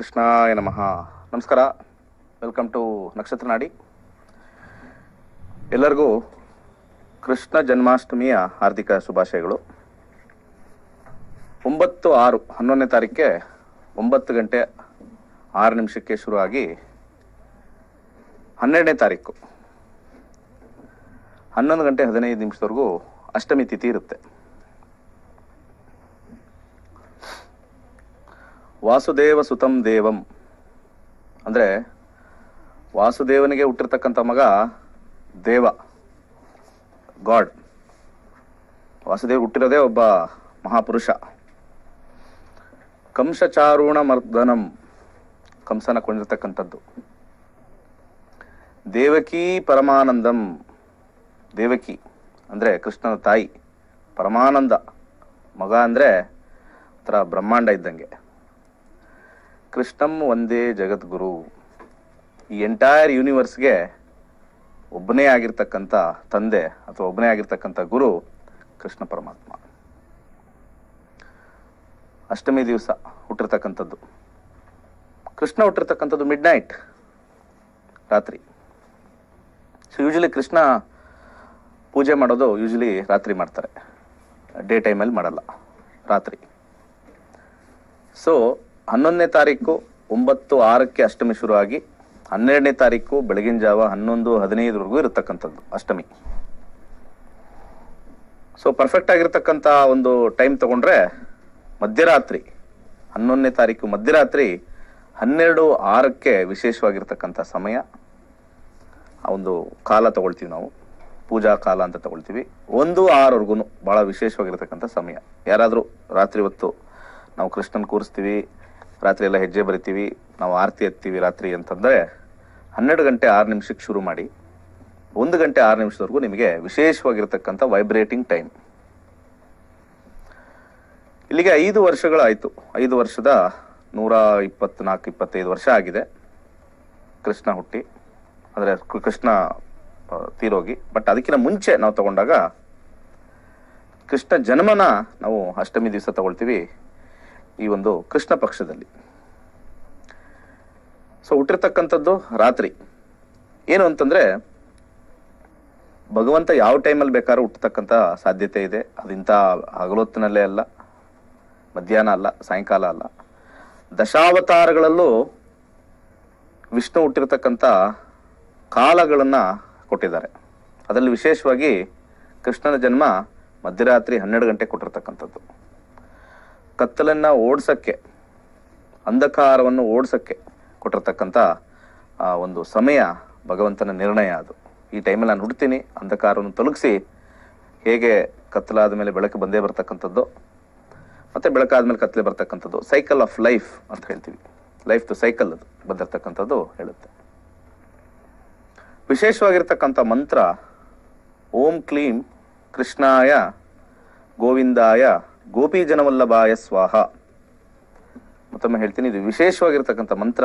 ಕೃಷ್ಣಾಯ ನಮಃ ನಮಸ್ಕಾರ ವೆಲ್ಕಮ್ ಟು ನಕ್ಷತ್ರ ನಾಡಿ ಎಲ್ಲರಿಗೂ ಕೃಷ್ಣ ಜನ್ಮಾಷ್ಟಮಿಯ ಹಾರ್ದಿಕ ಶುಭಾಶಯಗಳು ಒಂಬತ್ತು ಆರು ಹನ್ನೊಂದನೇ ತಾರೀಕೆ ಒಂಬತ್ತು ಗಂಟೆ ಆರು ನಿಮಿಷಕ್ಕೆ ಶುರುವಾಗಿ ಹನ್ನೆರಡನೇ ತಾರೀಕು ಹನ್ನೊಂದು ಗಂಟೆ ಹದಿನೈದು ನಿಮಿಷದವರೆಗೂ ಅಷ್ಟಮಿ ತಿಥಿ ಇರುತ್ತೆ ವಾಸುದೇವ ಸುತಂ ದೇವಂ ಅಂದ್ರೆ ವಾಸುದೇವನಿಗೆ ಹುಟ್ಟಿರ್ತಕ್ಕಂಥ ಮಗ ದೇವ ಗಾಡ್ ವಾಸುದೇವ್ ಹುಟ್ಟಿರೋದೇ ಒಬ್ಬ ಮಹಾಪುರುಷ ಕಂಸಚಾರುಣ ಮರ್ದನಂ ಕಂಸನ ಕೊಂಡಿರ್ತಕ್ಕಂಥದ್ದು ದೇವಕಿ ಪರಮಾನಂದಂ ದೇವಕಿ ಅಂದ್ರೆ ಕೃಷ್ಣನ ತಾಯಿ ಪರಮಾನಂದ ಮಗ ಅಂದ್ರೆ ಒಂಥರ ಬ್ರಹ್ಮಾಂಡ ಇದ್ದಂಗೆ ಕೃಷ್ಣಂ ಒಂದೇ ಜಗದ್ಗುರು ಈ ಎಂಟೈರ್ ಯೂನಿವರ್ಸ್ಗೆ ಒಬ್ಬನೇ ಆಗಿರ್ತಕ್ಕಂಥ ತಂದೆ ಅಥವಾ ಒಬ್ಬನೇ ಆಗಿರ್ತಕ್ಕಂಥ ಗುರು ಕೃಷ್ಣ ಪರಮಾತ್ಮ ಅಷ್ಟಮಿ ದಿವಸ ಹುಟ್ಟಿರ್ತಕ್ಕಂಥದ್ದು ಕೃಷ್ಣ ಹುಟ್ಟಿರ್ತಕ್ಕಂಥದ್ದು ಮಿಡ್ ನೈಟ್ ರಾತ್ರಿ ಸೊ ಯೂಶಲಿ ಕೃಷ್ಣ ಪೂಜೆ ಮಾಡೋದು ಯೂಶಲಿ ರಾತ್ರಿ ಮಾಡ್ತಾರೆ ಡೇ ಟೈಮಲ್ಲಿ ಮಾಡಲ್ಲ ರಾತ್ರಿ ಸೊ ಹನ್ನೊಂದನೇ ತಾರೀಕು ಒಂಬತ್ತು ಆರಕ್ಕೆ ಅಷ್ಟಮಿ ಶುರುವಾಗಿ ಹನ್ನೆರಡನೇ ತಾರೀಕು ಬೆಳಗಿನ ಜಾವ ಹನ್ನೊಂದು ಹದಿನೈದರವರೆಗೂ ಇರತಕ್ಕಂಥದ್ದು ಅಷ್ಟಮಿ ಸೊ ಪರ್ಫೆಕ್ಟ್ ಆಗಿರ್ತಕ್ಕಂಥ ಒಂದು ಟೈಮ್ ತಗೊಂಡ್ರೆ ಮಧ್ಯರಾತ್ರಿ ಹನ್ನೊಂದನೇ ತಾರೀಕು ಮಧ್ಯರಾತ್ರಿ ಹನ್ನೆರಡು ಆರಕ್ಕೆ ವಿಶೇಷವಾಗಿರ್ತಕ್ಕಂಥ ಸಮಯ ಆ ಒಂದು ಕಾಲ ತಗೊಳ್ತೀವಿ ನಾವು ಪೂಜಾ ಕಾಲ ಅಂತ ತಗೊಳ್ತೀವಿ ಒಂದು ಆರವರೆಗೂ ಬಹಳ ವಿಶೇಷವಾಗಿರ್ತಕ್ಕಂಥ ಸಮಯ ಯಾರಾದರೂ ರಾತ್ರಿ ಹೊತ್ತು ನಾವು ಕೃಷ್ಣನ್ ಕೂರಿಸ್ತೀವಿ ರಾತ್ರಿ ಎಲ್ಲ ಹೆಜ್ಜೆ ಬರಿತೀವಿ ನಾವು ಆರತಿ ಎತ್ತೀವಿ ರಾತ್ರಿ ಅಂತಂದ್ರೆ ಹನ್ನೆರಡು ಗಂಟೆ ಆರು ನಿಮಿಷಕ್ಕೆ ಶುರು ಮಾಡಿ ಒಂದು ಗಂಟೆ ಆರು ನಿಮಿಷದವರೆಗೂ ನಿಮಗೆ ವಿಶೇಷವಾಗಿರ್ತಕ್ಕಂಥ ವೈಬ್ರೇಟಿಂಗ್ ಟೈಮ್ ಇಲ್ಲಿಗೆ ಐದು ವರ್ಷಗಳಾಯಿತು ಐದು ವರ್ಷದ ನೂರ ಇಪ್ಪತ್ನಾಲ್ಕು ಇಪ್ಪತ್ತೈದು ವರ್ಷ ಆಗಿದೆ ಕೃಷ್ಣ ಹುಟ್ಟಿ ಅಂದರೆ ಕೃಷ್ಣ ಆ, ತೀರೋಗಿ ಬಟ್ ಅದಕ್ಕಿಂತ ಮುಂಚೆ ನಾವು ತಗೊಂಡಾಗ ಕೃಷ್ಣ ಜನ್ಮನ ನಾವು ಅಷ್ಟಮಿ ದಿವಸ ತಗೊಳ್ತೀವಿ ಈ ಒಂದು ಕೃಷ್ಣ ಪಕ್ಷದಲ್ಲಿ ಸೊ ಹುಟ್ಟಿರ್ತಕ್ಕಂಥದ್ದು ರಾತ್ರಿ ಏನು ಅಂತಂದ್ರೆ ಭಗವಂತ ಯಾವ ಟೈಮಲ್ಲಿ ಬೇಕಾದ್ರೂ ಹುಟ್ಟತಕ್ಕಂಥ ಸಾಧ್ಯತೆ ಇದೆ ಅದಿಂತ ಹಗಲೊತ್ತಿನಲ್ಲೇ ಅಲ್ಲ ಮಧ್ಯಾಹ್ನ ಅಲ್ಲ ಸಾಯಂಕಾಲ ಅಲ್ಲ ದಶಾವತಾರಗಳಲ್ಲೂ ವಿಷ್ಣು ಹುಟ್ಟಿರ್ತಕ್ಕಂಥ ಕಾಲಗಳನ್ನ ಕೊಟ್ಟಿದ್ದಾರೆ ಅದರಲ್ಲಿ ವಿಶೇಷವಾಗಿ ಕೃಷ್ಣನ ಜನ್ಮ ಮಧ್ಯರಾತ್ರಿ ಹನ್ನೆರಡು ಗಂಟೆ ಕೊಟ್ಟಿರ್ತಕ್ಕಂಥದ್ದು ಕತ್ತಲನ್ನ ಓಡ್ಸಕ್ಕೆ ಅಂಧಕಾರವನ್ನು ಓಡ್ಸಕ್ಕೆ ಕೊಟ್ಟಿರ್ತಕ್ಕಂಥ ಆ ಒಂದು ಸಮಯ ಭಗವಂತನ ನಿರ್ಣಯ ಅದು ಈ ಟೈಮಲ್ಲಿ ನಾನು ಹುಡ್ತೀನಿ ಅಂಧಕಾರವನ್ನು ತೊಲಗಿಸಿ ಹೇಗೆ ಕತ್ತಲಾದ ಮೇಲೆ ಬೆಳಕು ಬಂದೇ ಬರ್ತಕ್ಕಂಥದ್ದು ಮತ್ತೆ ಬೆಳಕಾದ್ಮೇಲೆ ಕತ್ತಲೆ ಬರ್ತಕ್ಕಂಥದ್ದು ಸೈಕಲ್ ಆಫ್ ಲೈಫ್ ಅಂತ ಹೇಳ್ತೀವಿ ಲೈಫ್ ದು ಸೈಕಲ್ ಅದು ಬಂದಿರತಕ್ಕಂಥದ್ದು ಹೇಳುತ್ತೆ ವಿಶೇಷವಾಗಿರ್ತಕ್ಕಂಥ ಮಂತ್ರ ಓಂ ಕ್ಲೀಂ ಕೃಷ್ಣಾಯ ಗೋವಿಂದಾಯ ಗೋಪಿ ಜನವಲ್ಲಭಾಯ ಸ್ವಾಹ ಮತ್ತೊಮ್ಮೆ ಹೇಳ್ತೀನಿ ಇದು ವಿಶೇಷವಾಗಿರ್ತಕ್ಕಂಥ ಮಂತ್ರ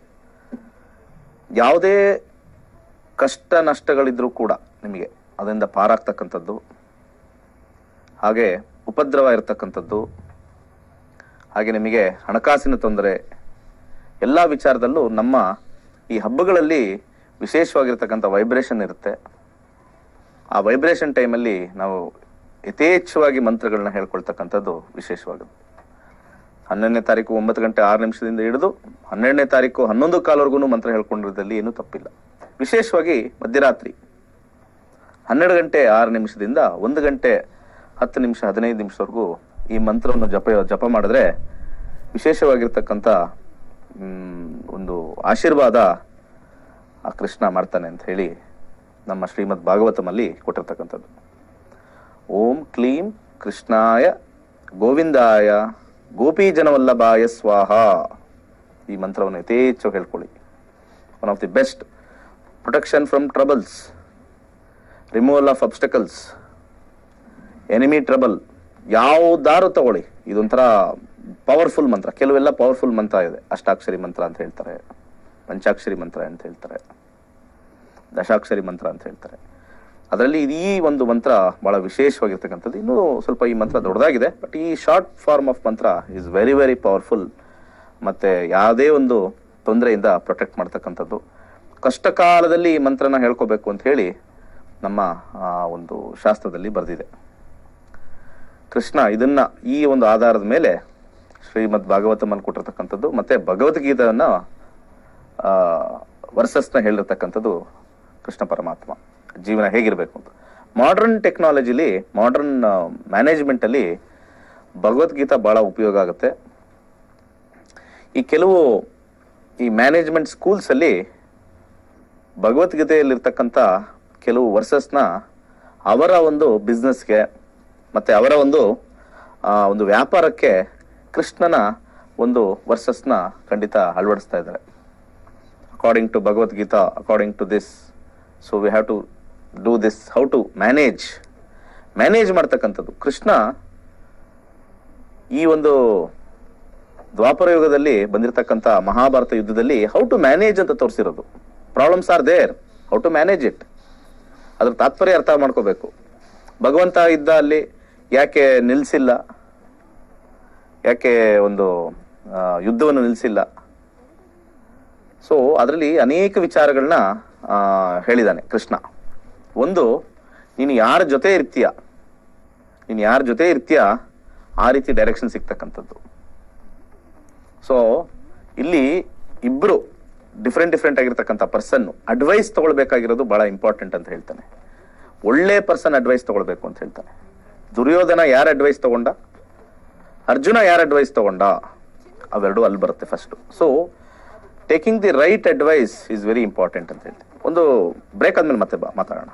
ಯಾವುದೇ ಕಷ್ಟ ನಷ್ಟಗಳಿದ್ರೂ ಕೂಡ ನಿಮಗೆ ಅದರಿಂದ ಪಾರಾಗ್ತಕ್ಕಂಥದ್ದು ಹಾಗೆ ಉಪದ್ರವ ಇರತಕ್ಕಂಥದ್ದು ಹಾಗೆ ನಿಮಗೆ ಹಣಕಾಸಿನ ತೊಂದರೆ ಎಲ್ಲ ವಿಚಾರದಲ್ಲೂ ನಮ್ಮ ಈ ಹಬ್ಬಗಳಲ್ಲಿ ವಿಶೇಷವಾಗಿರ್ತಕ್ಕಂಥ ವೈಬ್ರೇಷನ್ ಇರುತ್ತೆ ಆ ವೈಬ್ರೇಷನ್ ಟೈಮಲ್ಲಿ ನಾವು ಯಥೇಚ್ಛವಾಗಿ ಮಂತ್ರಗಳನ್ನ ಹೇಳ್ಕೊಳ್ತಕ್ಕಂಥದ್ದು ವಿಶೇಷವಾಗುತ್ತೆ ಹನ್ನೊಂದನೇ ತಾರೀಕು ಒಂಬತ್ತು ಗಂಟೆ ಆರು ನಿಮಿಷದಿಂದ ಹಿಡಿದು ಹನ್ನೆರಡನೇ ತಾರೀಕು ಹನ್ನೊಂದು ಕಾಲವರೆಗೂ ಮಂತ್ರ ಹೇಳ್ಕೊಂಡಿರೋದ್ರಲ್ಲಿ ಏನೂ ತಪ್ಪಿಲ್ಲ ವಿಶೇಷವಾಗಿ ಮಧ್ಯರಾತ್ರಿ ಹನ್ನೆರಡು ಗಂಟೆ ಆರು ನಿಮಿಷದಿಂದ ಒಂದು ಗಂಟೆ ಹತ್ತು ನಿಮಿಷ ಹದಿನೈದು ನಿಮಿಷವರೆಗೂ ಈ ಮಂತ್ರವನ್ನು ಜಪ ಜಪ ಮಾಡಿದ್ರೆ ವಿಶೇಷವಾಗಿರ್ತಕ್ಕಂಥ ಮ್, ಒಂದು ಆಶೀರ್ವಾದ ಆ ಕೃಷ್ಣ ಮಾಡ್ತಾನೆ ಅಂತ ಹೇಳಿ ನಮ್ಮ ಶ್ರೀಮದ್ ಭಾಗವತಮಲ್ಲಿ ಕೊಟ್ಟಿರ್ತಕ್ಕಂಥದ್ದು ಓಂ ಕ್ಲೀಂ ಕೃಷ್ಣಾಯ ಗೋವಿಂದಾಯ ಗೋಪಿ ಜನವಲ್ಲಭಾಯ ಸ್ವಾಹ ಈ ಮಂತ್ರವನ್ನು ಯಥೇಚ್ಛ ಹೇಳ್ಕೊಳ್ಳಿ one of the best protection from troubles removal of obstacles enemy trouble ಯಾವ್ದಾರು ತಗೊಳ್ಳಿ ಇದೊಂಥರ ಪವರ್ಫುಲ್ ಮಂತ್ರ ಕೆಲವೆಲ್ಲ ಪವರ್ಫುಲ್ ಮಂತ್ರ ಇದೆ ಅಷ್ಟಾಕ್ಷರಿ ಮಂತ್ರ ಅಂತ ಹೇಳ್ತಾರೆ ಪಂಚಾಕ್ಷರಿ ಮಂತ್ರ ಅಂತ ಹೇಳ್ತಾರೆ ದಶಾಕ್ಷರಿ ಮಂತ್ರ ಅಂತ ಹೇಳ್ತಾರೆ ಅದರಲ್ಲಿ ಈ ಒಂದು ಮಂತ್ರ ಬಹಳ ವಿಶೇಷವಾಗಿರ್ತಕ್ಕಂಥದ್ದು ಇನ್ನೂ ಸ್ವಲ್ಪ ಈ ಮಂತ್ರ ದೊಡ್ಡದಾಗಿದೆ ಬಟ್ ಈ short form of mantra is very very powerful ಮತ್ತೆ ಯಾವುದೇ ಒಂದು ತೊಂದರೆಯಿಂದ ಪ್ರೊಟೆಕ್ಟ್ ಮಾಡ್ತಕ್ಕಂಥದ್ದು ಕಷ್ಟ ಕಾಲದಲ್ಲಿ ಈ ಮಂತ್ರನ ಹೇಳ್ಕೋಬೇಕು ಅಂತ ಹೇಳಿ ನಮ್ಮ ಆ, ಒಂದು ಶಾಸ್ತ್ರದಲ್ಲಿ ಬರೆದಿದೆ ಕೃಷ್ಣ ಇದನ್ನ ಈ ಒಂದು ಆಧಾರದ ಮೇಲೆ ಶ್ರೀಮದ್ ಭಾಗವತಮಲ್ಲಿ ಕೊಟ್ಟಿರ್ತಕ್ಕಂಥದ್ದು ಮತ್ತೆ ಭಗವದ್ಗೀತೆಯನ್ನ ಆ, ವರ್ಸಸ್ನ ಹೇಳಿರ್ತಕ್ಕಂಥದ್ದು ಕೃಷ್ಣ ಪರಮಾತ್ಮ ಜೀವನ ಹೇಗಿರ್ಬೇಕು ಅಂತ ಮಾಡರ್ನ್ ಟೆಕ್ನಾಲಜಿಲಿ ಮಾಡರ್ನ್ ಮ್ಯಾನೇಜ್ಮೆಂಟ್ ಅಲ್ಲಿ ಭಗವದ್ಗೀತಾ ಬಹಳ ಉಪಯೋಗ ಆಗುತ್ತೆ ಈ ಕೆಲವು ಈ ಮ್ಯಾನೇಜ್ಮೆಂಟ್ ಸ್ಕೂಲ್ಸ್ ಅಲ್ಲಿ ಭಗವದ್ಗೀತೆಯಲ್ಲಿರ್ತಕ್ಕಂಥ ಕೆಲವು ವರ್ಸಸ್ನ ಅವರ ಒಂದು ಬಿಸ್ನೆಸ್ಗೆ ಮತ್ತೆ ಅವರ ಒಂದು ಆ, ಒಂದು ವ್ಯಾಪಾರಕ್ಕೆ ಕೃಷ್ಣನ ಒಂದು ವರ್ಸಸ್ನ ಖಂಡಿತ ಅಳವಡಿಸ್ತಾ ಇದ್ದಾರೆ according to Bhagavad Gita according to this so we have to do this how to manage manage ಮಾಡ್ತಕ್ಕಂಥದ್ದು ಕೃಷ್ಣ ಈ ಒಂದು ದ್ವಾಪರ ಯುಗದಲ್ಲಿ ಬಂದಿರತಕ್ಕಂಥ ಮಹಾಭಾರತ ಯುದ್ಧದಲ್ಲಿ ಹೌ ಟು ಮ್ಯಾನೇಜ್ ಅಂತ ತೋರಿಸಿರೋದು problems are there how to manage it ಅದ್ರ ತಾತ್ಪರ್ಯ ಅರ್ಥ ಮಾಡ್ಕೋಬೇಕು ಭಗವಂತ ಇದ್ದ ಅಲ್ಲಿ ಯಾಕೆ ನಿಲ್ಸಿಲ್ಲ ಯಾಕೆ ಒಂದು ಆ, ಯುದ್ಧವನ್ನು ನಿಲ್ಸಿಲ್ಲ ಸೊ ಅದರಲ್ಲಿ ಅನೇಕ ವಿಚಾರಗಳನ್ನ ಆ, ಹೇಳಿದಾನೆ ಕೃಷ್ಣ ಒಂದು ನೀನು ಯಾರ ಜೊತೆ ಇರ್ತೀಯ ನೀನು ಯಾರ ಜೊತೆ ಇರ್ತೀಯ ಆ ರೀತಿ ಡೈರೆಕ್ಷನ್ ಸಿಗ್ತಕ್ಕಂಥದ್ದು ಸೊ ಇಲ್ಲಿ ಇಬ್ರು ಡಿಫ್ರೆಂಟ್ ಡಿಫ್ರೆಂಟ್ ಆಗಿರ್ತಕ್ಕಂಥ ಪರ್ಸನ್ ಅಡ್ವೈಸ್ ತಗೊಳ್ಬೇಕಾಗಿರೋದು ಬಹಳ ಇಂಪಾರ್ಟೆಂಟ್ ಅಂತ ಹೇಳ್ತಾನೆ ಒಳ್ಳೆ ಪರ್ಸನ್ ಅಡ್ವೈಸ್ ತಗೊಳ್ಬೇಕು ಅಂತ ಹೇಳ್ತಾನೆ ದುರ್ಯೋಧನ ಯಾರ ಅಡ್ವೈಸ್ ತಗೊಂಡ ಅರ್ಜುನ ಯಾರ ಅಡ್ವೈಸ್ ತಗೊಂಡ ಅವೆರಡು ಅಲ್ಲಿ ಬರುತ್ತೆ first so taking the right advice is very important ಅಂತ ಹೇಳ್ತೀನಿ ಒಂದು ಬ್ರೇಕ್ ಆದ್ಮೇಲೆ ಮತ್ತೆ ಬಾ ಮಾತಾಡೋಣ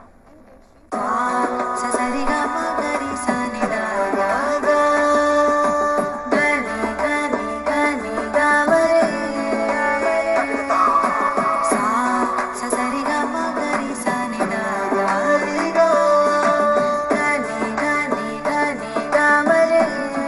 ಸರಿ ಗ ಮ ಗರಿ ಸ ನಿ ದ ಗ ಗ ಗ ನಿ ಗ ನಿ ಗ ನಿ ಗ ಮ ರೇ ಸಾ ಸ ಸರಿ ಗ ಮ ಗರಿ ಸ ನಿ ದ ಗ ರಿ ಗ ಗ ನಿ ಗ ನಿ ಗ ನಿ ಗ ಮ ರೇ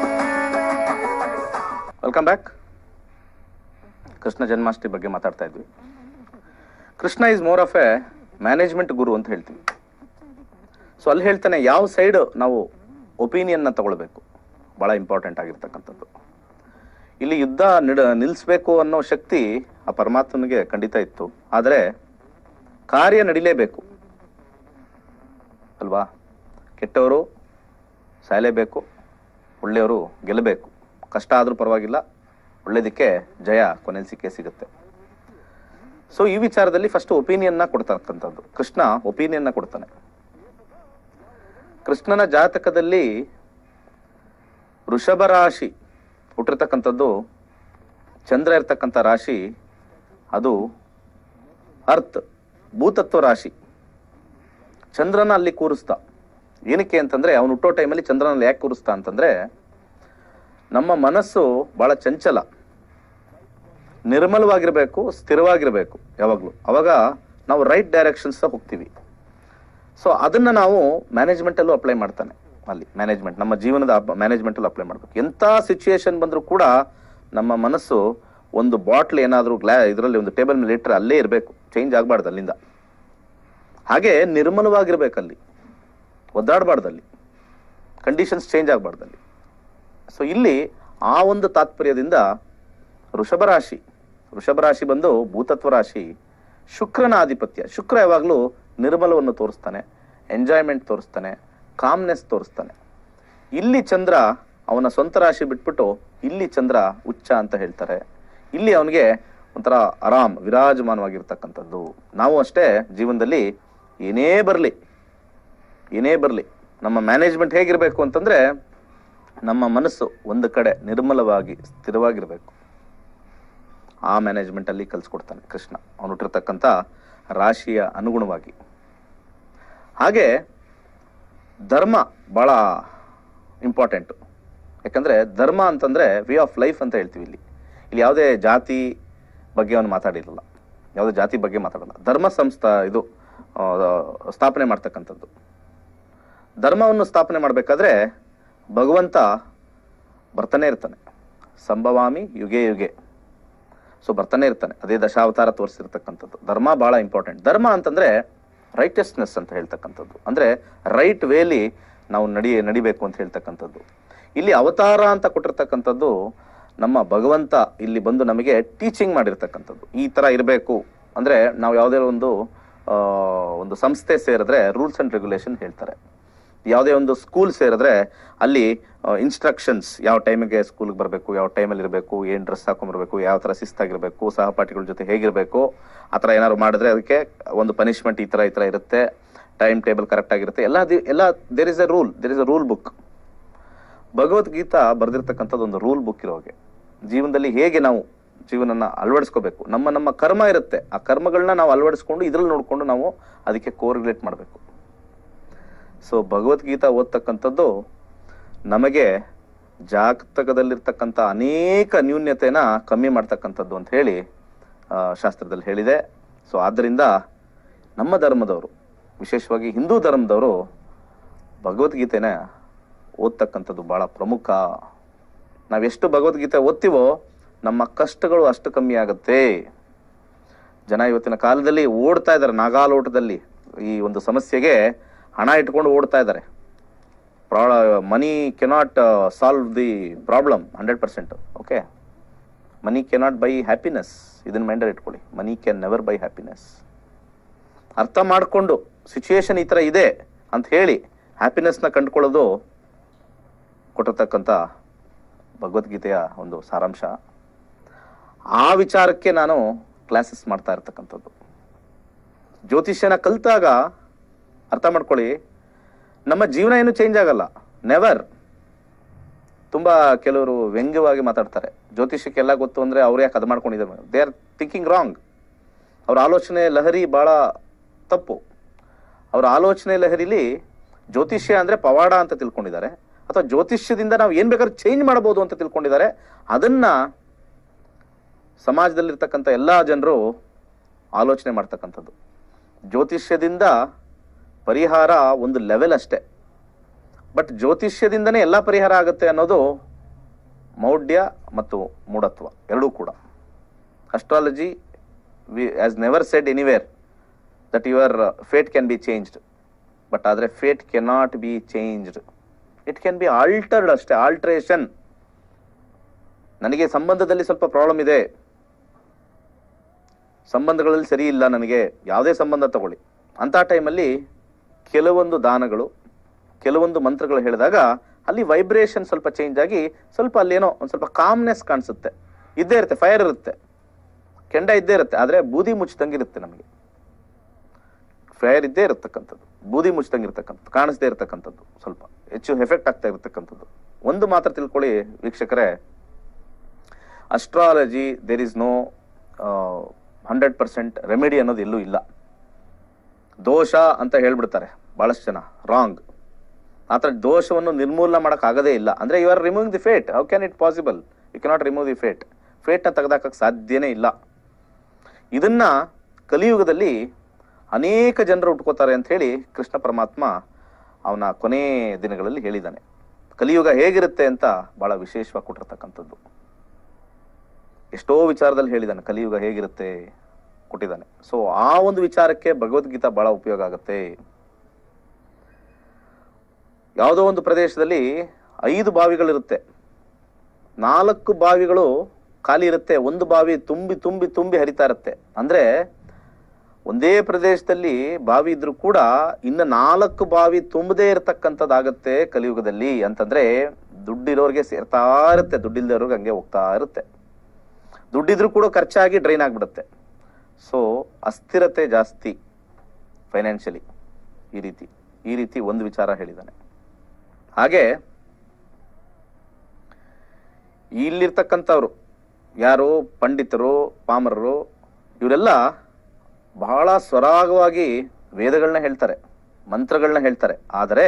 ವೆಲ್ಕಮ್ ಬ್ಯಾಕ್ ಕೃಷ್ಣ ಜನ್ಮಾಷ್ಟಮಿ ಬಗ್ಗೆ ಮಾತಾಡ್ತಾ ಇದ್ವಿ Krishna is more of a management guru ಅಂತ ಹೇಳ್ತೀವಿ ಸೊ ಅಲ್ಲಿ ಹೇಳ್ತಾನೆ ಯಾವ ಸೈಡ್ ನಾವು ಒಪಿನಿಯನ್ನ ತಗೊಳ್ಬೇಕು ಬಹಳ ಇಂಪಾರ್ಟೆಂಟ್ ಆಗಿರ್ತಕ್ಕಂಥದ್ದು ಇಲ್ಲಿ ಯುದ್ಧ ನಿಡ ನಿಲ್ಲಿಸ್ಬೇಕು ಅನ್ನೋ ಶಕ್ತಿ ಆ ಪರಮಾತ್ಮನಿಗೆ ಖಂಡಿತ ಇತ್ತು ಆದರೆ ಕಾರ್ಯ ನಡಿಲೇಬೇಕು ಅಲ್ವಾ ಕೆಟ್ಟವರು ಸಾಯಲೇಬೇಕು ಒಳ್ಳೆಯವರು ಗೆಲ್ಲಬೇಕು ಕಷ್ಟ ಆದರೂ ಪರವಾಗಿಲ್ಲ ಒಳ್ಳೇದಕ್ಕೆ ಜಯ ಕೊನೆಯಲ್ಲಿ ಸಿಕ್ಕೇ ಸಿಗುತ್ತೆ ಸೊ ಈ ವಿಚಾರದಲ್ಲಿ ಫಸ್ಟ್ ಒಪಿನಿಯನ್ನ ಕೊಡ್ತಕ್ಕಂಥದ್ದು ಕೃಷ್ಣ ಒಪಿನಿಯನ್ನ ಕೊಡ್ತಾನೆ ಕೃಷ್ಣನ ಜಾತಕದಲ್ಲಿ ವೃಷಭ ರಾಶಿ ಹುಟ್ಟಿರ್ತಕ್ಕಂಥದ್ದು ಚಂದ್ರ ಇರ್ತಕ್ಕಂಥ ರಾಶಿ ಅದು ಅರ್ತ್ ಭೂತತ್ವ ರಾಶಿ ಚಂದ್ರನ ಅಲ್ಲಿ ಕೂರಿಸ್ತಾ ಏನಕ್ಕೆ ಅಂತಂದ್ರೆ ಅವನು ಹುಟ್ಟೋ ಟೈಮಲ್ಲಿ ಚಂದ್ರನಲ್ಲಿ ಯಾಕೆ ಕೂರಿಸ್ತಾ ಅಂತಂದ್ರೆ ನಮ್ಮ ಮನಸ್ಸು ಬಹಳ ಚಂಚಲ ನಿರ್ಮಲವಾಗಿರ್ಬೇಕು ಸ್ಥಿರವಾಗಿರ್ಬೇಕು ಯಾವಾಗ್ಲೂ ಅವಾಗ ನಾವು ರೈಟ್ ಡೈರೆಕ್ಷನ್ಸ್ ಹೋಗ್ತೀವಿ ಸೊ ಅದನ್ನ ನಾವು ಮ್ಯಾನೇಜ್ಮೆಂಟ್ ಅಲ್ಲೂ ಅಪ್ಲೈ ಮಾಡ್ತಾನೆ ಅಲ್ಲಿ ಮ್ಯಾನೇಜ್ಮೆಂಟ್ ನಮ್ಮ ಜೀವನದ ಮ್ಯಾನೇಜ್ಮೆಂಟ್ ಅಲ್ಲೂ ಅಪ್ಲೈ ಮಾಡ್ಬೇಕು ಎಂತ ಸಿಚುಯೇಷನ್ ಬಂದರೂ ಕೂಡ ನಮ್ಮ ಮನಸ್ಸು ಒಂದು ಬಾಟ್ಲ್ ಏನಾದರೂ ಗ್ಲಾ ಇದರಲ್ಲಿ ಒಂದು ಟೇಬಲ್ ಮೇಲೆ ಇಟ್ಟರೆ ಅಲ್ಲೇ ಇರಬೇಕು ಚೇಂಜ್ ಆಗಬಾರ್ದು ಅಲ್ಲಿಂದ ಹಾಗೆ ನಿರ್ಮಲವಾಗಿರ್ಬೇಕಲ್ಲಿ ಒದ್ದಾಡಬಾರ್ದಲ್ಲಿ ಕಂಡೀಷನ್ಸ್ ಚೇಂಜ್ ಆಗಬಾರ್ದಲ್ಲಿ ಸೊ ಇಲ್ಲಿ ಆ ಒಂದು ತಾತ್ಪರ್ಯದಿಂದ ವೃಷಭ ರಾಶಿ ವೃಷಭ ರಾಶಿ ಬಂದು ಭೂತತ್ವ ರಾಶಿ ಶುಕ್ರನ ಆಧಿಪತ್ಯ ಶುಕ್ರ ಯಾವಾಗಲೂ ನಿರ್ಮಲವನ್ನು ತೋರಿಸ್ತಾನೆ ಎಂಜಾಯ್ಮೆಂಟ್ ತೋರಿಸ್ತಾನೆ ಕಾಮ್ನೆಸ್ ತೋರಿಸ್ತಾನೆ ಇಲ್ಲಿ ಚಂದ್ರ ಅವನ ಸ್ವಂತ ರಾಶಿ ಬಿಟ್ಬಿಟ್ಟು ಇಲ್ಲಿ ಚಂದ್ರ ಉಚ್ಚ ಅಂತ ಹೇಳ್ತಾರೆ ಇಲ್ಲಿ ಅವನಿಗೆ ಒಂಥರ ಆರಾಮ್ ವಿರಾಜಮಾನವಾಗಿರ್ತಕ್ಕಂಥದ್ದು ನಾವು ಅಷ್ಟೇ ಜೀವನದಲ್ಲಿ ಏನೇ ಬರಲಿ ಏನೇ ಬರಲಿ ನಮ್ಮ ಮ್ಯಾನೇಜ್ಮೆಂಟ್ ಹೇಗಿರಬೇಕು ಅಂತಂದ್ರೆ ನಮ್ಮ ಮನಸ್ಸು ಒಂದು ಕಡೆ ನಿರ್ಮಲವಾಗಿ ಸ್ಥಿರವಾಗಿರಬೇಕು ಆ ಮ್ಯಾನೇಜ್ಮೆಂಟ್ ಅಲ್ಲಿ ಕಲಿಸ್ಕೊಡ್ತಾನೆ ಕೃಷ್ಣ ಅವನು ಹುಟ್ಟಿರ್ತಕ್ಕಂಥ ರಾಶಿಯ ಅನುಗುಣವಾಗಿ ಹಾಗೆ ಧರ್ಮ ಬಹಳ ಇಂಪಾರ್ಟೆಂಟ್ ಯಾಕಂದ್ರೆ ಧರ್ಮ ಅಂತಂದ್ರೆ ವೇ ಆಫ್ ಲೈಫ್ ಅಂತ ಹೇಳ್ತೀವಿ ಇಲ್ಲಿ ಇಲ್ಲಿ ಯಾವುದೇ ಜಾತಿ ಬಗ್ಗೆ ಅವನು ಮಾತಾಡಿರಲ್ಲ ಯಾವುದೇ ಜಾತಿ ಬಗ್ಗೆ ಮಾತಾಡಲ್ಲ ಧರ್ಮ ಸಂಸ್ಥಾ ಇದು ಆ, ಸ್ಥಾಪನೆ ಮಾಡ್ತಕ್ಕಂಥದ್ದು ಧರ್ಮವನ್ನು ಸ್ಥಾಪನೆ ಮಾಡಬೇಕಾದ್ರೆ ಭಗವಂತ ಬರ್ತಾನೆ ಇರ್ತಾನೆ ಸಂಭವಾಮಿ ಯುಗೆ ಯುಗೆ ಸೊ ಬರ್ತಾನೆ ಇರ್ತಾನೆ ಅದೇ ದಶಾವತಾರ ತೋರಿಸಿರ್ತಕ್ಕಂಥದ್ದು ಧರ್ಮ ಬಹಳ ಇಂಪಾರ್ಟೆಂಟ್ ಧರ್ಮ ಅಂತಂದ್ರೆ ರೈಟಸ್ನೆಸ್ ಅಂತ ಹೇಳ್ತಕ್ಕಂಥದ್ದು ಅಂದ್ರೆ ರೈಟ್ ವೇಲಿ ನಾವು ನಡಿ ನಡಿಬೇಕು ಅಂತ ಹೇಳ್ತಕ್ಕಂಥದ್ದು ಇಲ್ಲಿ ಅವತಾರ ಅಂತ ಕೊಟ್ಟಿರ್ತಕ್ಕಂಥದ್ದು ನಮ್ಮ ಭಗವಂತ ಇಲ್ಲಿ ಬಂದು ನಮಗೆ ಟೀಚಿಂಗ್ ಮಾಡಿರ್ತಕ್ಕಂಥದ್ದು ಈ ತರ ಇರಬೇಕು ಅಂದ್ರೆ ನಾವು ಯಾವುದೇ ಒಂದು ಆ, ಒಂದು ಸಂಸ್ಥೆ ಸೇರಿದ್ರೆ ರೂಲ್ಸ್ ಅಂಡ್ ರೆಗ್ಯುಲೇಷನ್ ಹೇಳ್ತಾರೆ ಯಾವುದೇ ಒಂದು ಸ್ಕೂಲ್ ಸೇರಿದ್ರೆ ಅಲ್ಲಿ ಇನ್ಸ್ಟ್ರಕ್ಷನ್ಸ್ ಯಾವ ಟೈಮಿಗೆ ಸ್ಕೂಲ್ಗೆ ಬರಬೇಕು ಯಾವ ಟೈಮಲ್ಲಿ ಇರಬೇಕು ಏನು ಡ್ರೆಸ್ ಹಾಕೊಂಡ್ಬರ್ಬೇಕು ಯಾವ ಥರ ಶಿಸ್ತಾಗಿರ್ಬೇಕು ಸಹಪಾಠಿಗಳ ಜೊತೆ ಹೇಗಿರಬೇಕು ಆ ಥರ ಏನಾದ್ರು ಮಾಡಿದ್ರೆ ಅದಕ್ಕೆ ಒಂದು ಪನಿಷ್ಮೆಂಟ್ ಈ ಥರ ಈ ಥರ ಇರುತ್ತೆ ಟೈಮ್ ಟೇಬಲ್ ಕರೆಕ್ಟ್ ಆಗಿರುತ್ತೆ ಎಲ್ಲ ದಿ- ಎಲ್ಲ there is a rule there is a rule book Bhagavad Gita ಬರೆದಿರ್ತಕ್ಕಂಥದ್ದು ಒಂದು ರೂಲ್ ಬುಕ್ ಇರೋ ಹಾಗೆ ಜೀವನದಲ್ಲಿ ಹೇಗೆ ನಾವು ಜೀವನನ ಅಳವಡಿಸ್ಕೋಬೇಕು ನಮ್ಮ ನಮ್ಮ ಕರ್ಮ ಇರುತ್ತೆ ಆ ಕರ್ಮಗಳನ್ನ ನಾವು ಅಳವಡಿಸ್ಕೊಂಡು ಇದ್ರಲ್ಲಿ ನೋಡ್ಕೊಂಡು ನಾವು ಅದಕ್ಕೆ ಕೋರಿಲೇಟ್ ಮಾಡಬೇಕು ಸೊ ಭಗವದ್ಗೀತಾ ಓದ್ತಕ್ಕಂಥದ್ದು ನಮಗೆ ಜಾಗತಕದಲ್ಲಿರ್ತಕ್ಕಂಥ ಅನೇಕ ನ್ಯೂನ್ಯತೆನ ಕಮ್ಮಿ ಮಾಡ್ತಕ್ಕಂಥದ್ದು ಅಂತ ಹೇಳಿ ಆ, ಶಾಸ್ತ್ರದಲ್ಲಿ ಹೇಳಿದೆ ಸೊ ಆದ್ದರಿಂದ ನಮ್ಮ ಧರ್ಮದವರು ವಿಶೇಷವಾಗಿ ಹಿಂದೂ ಧರ್ಮದವರು ಭಗವದ್ಗೀತೆನ ಓದ್ತಕ್ಕಂಥದ್ದು ಬಹಳ ಪ್ರಮುಖ ನಾವೆಷ್ಟು ಭಗವದ್ಗೀತೆ ಓದ್ತೀವೋ ನಮ್ಮ ಕಷ್ಟಗಳು ಅಷ್ಟು ಕಮ್ಮಿ ಆಗುತ್ತೆ ಜನ ಇವತ್ತಿನ ಕಾಲದಲ್ಲಿ ಓಡ್ತಾ ಇದ್ದಾರೆ ನಾಗಾಲೋಟದಲ್ಲಿ ಈ ಒಂದು ಸಮಸ್ಯೆಗೆ ಹಣ ಇಟ್ಕೊಂಡು ಓಡ್ತಾ ಇದ್ದಾರೆ money cannot solve the problem hundred percent okay money cannot buy happiness ಇದನ್ನ ಮೈಂಡಲ್ಲಿ ಇಟ್ಕೊಳ್ಳಿ money can never buy happiness ಅರ್ಥ ಮಾಡಿಕೊಂಡು ಸಿಚುಯೇಷನ್ ಈ ಥರ ಇದೆ ಅಂತ ಹೇಳಿ ಹ್ಯಾಪಿನೆಸ್ನ ಕಂಡುಕೊಳ್ಳೋದು ಕೊಟ್ಟಿರ್ತಕ್ಕಂಥ ಭಗವದ್ಗೀತೆಯ ಒಂದು ಸಾರಾಂಶ ಆ ವಿಚಾರಕ್ಕೆ ನಾನು ಕ್ಲಾಸಸ್ ಮಾಡ್ತಾ ಇರ್ತಕ್ಕಂಥದ್ದು ಜ್ಯೋತಿಷ್ಯನ ಕಲಿತಾಗ ಅರ್ಥ ಮಾಡ್ಕೊಳ್ಳಿ ನಮ್ಮ ಜೀವನ ಏನು ಚೇಂಜ್ ಆಗಲ್ಲ ನೆವರ್ ತುಂಬಾ ಕೆಲವರು ವ್ಯಂಗ್ಯವಾಗಿ ಮಾತಾಡ್ತಾರೆ ಜ್ಯೋತಿಷ್ಯಕ್ಕೆಲ್ಲ ಗೊತ್ತು ಅಂದ್ರೆ ಅವ್ರು ಯಾಕೆ ಅದು ಮಾಡ್ಕೊಂಡಿದ್ದಾರೆ ದೇ ಆರ್ ಥಿಂಕಿಂಗ್ ರಾಂಗ್ ಅವ್ರ ಆಲೋಚನೆ ಲಹರಿ ಬಹಳ ತಪ್ಪು ಅವರ ಆಲೋಚನೆ ಲಹರಿಲಿ ಜ್ಯೋತಿಷ್ಯ ಅಂದ್ರೆ ಪವಾಡ ಅಂತ ತಿಳ್ಕೊಂಡಿದ್ದಾರೆ ಅಥವಾ ಜ್ಯೋತಿಷ್ಯದಿಂದ ನಾವು ಏನ್ ಬೇಕಾದ್ರೂ ಚೇಂಜ್ ಮಾಡಬಹುದು ಅಂತ ತಿಳ್ಕೊಂಡಿದ್ದಾರೆ ಅದನ್ನ ಸಮಾಜದಲ್ಲಿರ್ತಕ್ಕಂಥ ಎಲ್ಲಾ ಜನರು ಆಲೋಚನೆ ಮಾಡ್ತಕ್ಕಂಥದ್ದು ಜ್ಯೋತಿಷ್ಯದಿಂದ ಪರಿಹಾರ ಒಂದು ಲೆವೆಲ್ ಅಷ್ಟೇ ಬಟ್ ಜ್ಯೋತಿಷ್ಯದಿಂದನೇ ಎಲ್ಲ ಪರಿಹಾರ ಆಗುತ್ತೆ ಅನ್ನೋದು ಮೌಢ್ಯ ಮತ್ತು ಮೂಢತ್ವ ಎರಡೂ ಕೂಡ astrology we as never said anywhere that your fate can be changed but ಆದರೆ fate cannot be changed it can be altered ಅಷ್ಟೇ ಆಲ್ಟ್ರೇಷನ್ ನನಗೆ ಸಂಬಂಧದಲ್ಲಿ ಸ್ವಲ್ಪ ಪ್ರಾಬ್ಲಮ್ ಇದೆ ಸಂಬಂಧಗಳಲ್ಲಿ ಸರಿ ಇಲ್ಲ ನನಗೆ ಯಾವುದೇ ಸಂಬಂಧ ತಗೊಳ್ಳಿ ಅಂತ ಟೈಮಲ್ಲಿ ಕೆಲವೊಂದು ದಾನಗಳು ಕೆಲವೊಂದು ಮಂತ್ರಗಳು ಹೇಳಿದಾಗ ಅಲ್ಲಿ ವೈಬ್ರೇಷನ್ ಸ್ವಲ್ಪ ಚೇಂಜ್ ಆಗಿ ಸ್ವಲ್ಪ ಅಲ್ಲೇನೋ ಒಂದು ಸ್ವಲ್ಪ ಕಾಮ್ನೆಸ್ ಕಾಣಿಸುತ್ತೆ ಇದ್ದೇ ಇರುತ್ತೆ ಫೈರ್ ಇರುತ್ತೆ ಕೆಂಡ ಇದ್ದೇ ಇರುತ್ತೆ ಆದರೆ ಬೂದಿ ಮುಚ್ಚಿದಂಗಿರುತ್ತೆ ನಮಗೆ ಫೈರ್ ಇದ್ದೇ ಇರತಕ್ಕಂಥದ್ದು ಬೂದಿ ಮುಚ್ಚಿದಂಗಿರ್ತಕ್ಕಂಥದ್ದು ಕಾಣಿಸ್ದೇ ಇರತಕ್ಕಂಥದ್ದು ಸ್ವಲ್ಪ ಹೆಚ್ಚು ಎಫೆಕ್ಟ್ ಆಗ್ತಾ ಇರತಕ್ಕಂಥದ್ದು ಒಂದು ಮಾತ್ರ ತಿಳ್ಕೊಳ್ಳಿ ವೀಕ್ಷಕರೇ astrology there is no hundred percent remedy ಅನ್ನೋದು ಎಲ್ಲೂ ಇಲ್ಲ ದೋಷ ಅಂತ ಹೇಳ್ಬಿಡ್ತಾರೆ ಬಹಳಷ್ಟು ಜನ ರಾಂಗ್ ಆ ಥರ ದೋಷವನ್ನು ನಿರ್ಮೂಲನೆ ಮಾಡಕ್ ಆಗದೇ ಇಲ್ಲ ಅಂದ್ರೆ you are removing the fate how can it possible you cannot remove the fate ಫೇಟ್ನ ತೆಗೆದಾಕಕ್ಕೆ ಸಾಧ್ಯನೇ ಇಲ್ಲ ಇದನ್ನ ಕಲಿಯುಗದಲ್ಲಿ ಅನೇಕ ಜನರು ಉಟ್ಕೋತಾರೆ ಅಂತ ಹೇಳಿ ಕೃಷ್ಣ ಪರಮಾತ್ಮ ಅವನ ಕೊನೆ ದಿನಗಳಲ್ಲಿ ಹೇಳಿದ್ದಾನೆ ಕಲಿಯುಗ ಹೇಗಿರುತ್ತೆ ಅಂತ ಬಹಳ ವಿಶೇಷವಾಗಿ ಕೊಟ್ಟಿರ್ತಕ್ಕಂಥದ್ದು ಎಷ್ಟೋ ವಿಚಾರದಲ್ಲಿ ಹೇಳಿದ್ದಾನೆ ಕಲಿಯುಗ ಹೇಗಿರುತ್ತೆ ಕೊಟ್ಟಿದ್ದಾನೆ ಸೊ ಆ ಒಂದು ವಿಚಾರಕ್ಕೆ ಭಗವದ್ಗೀತಾ ಬಹಳ ಉಪಯೋಗ ಆಗುತ್ತೆ ಯಾವುದೋ ಒಂದು ಪ್ರದೇಶದಲ್ಲಿ ಐದು ಬಾವಿಗಳಿರುತ್ತೆ ನಾಲ್ಕು ಬಾವಿಗಳು ಖಾಲಿ ಇರುತ್ತೆ ಒಂದು ಬಾವಿ ತುಂಬಿ ತುಂಬಿ ತುಂಬಿ ಹರಿತಾ ಇರುತ್ತೆ ಅಂದ್ರೆ ಒಂದೇ ಪ್ರದೇಶದಲ್ಲಿ ಬಾವಿ ಇದ್ರೂ ಕೂಡ ಇನ್ನು ನಾಲ್ಕು ಬಾವಿ ತುಂಬದೇ ಇರತಕ್ಕಂಥದ್ದಾಗತ್ತೆ ಕಲಿಯುಗದಲ್ಲಿ ಅಂತಂದ್ರೆ ದುಡ್ಡಿರೋರಿಗೆ ಸೇರ್ತಾ ಇರುತ್ತೆ ದುಡ್ಡಿಲ್ದವ್ರಿಗೆ ಹಂಗೆ ಹೋಗ್ತಾ ಇರುತ್ತೆ ದುಡ್ಡಿದ್ರು ಕೂಡ ಖರ್ಚಾಗಿ ಡ್ರೈನ್ ಆಗ್ಬಿಡುತ್ತೆ ಸೊ ಅಸ್ಥಿರತೆ ಜಾಸ್ತಿ ಫೈನಾನ್ಷಿಯಲಿ ಈ ರೀತಿ ಈ ರೀತಿ ಒಂದು ವಿಚಾರ ಹೇಳಿದ್ದಾನೆ ಹಾಗೆ ಇಲ್ಲಿರ್ತಕ್ಕಂಥವ್ರು ಯಾರು ಪಂಡಿತರು ಪಾಮರರು ಇವರೆಲ್ಲ ಬಹಳ ಸ್ವರಾಗವಾಗಿ ವೇದಗಳನ್ನ ಹೇಳ್ತಾರೆ ಮಂತ್ರಗಳನ್ನ ಹೇಳ್ತಾರೆ ಆದರೆ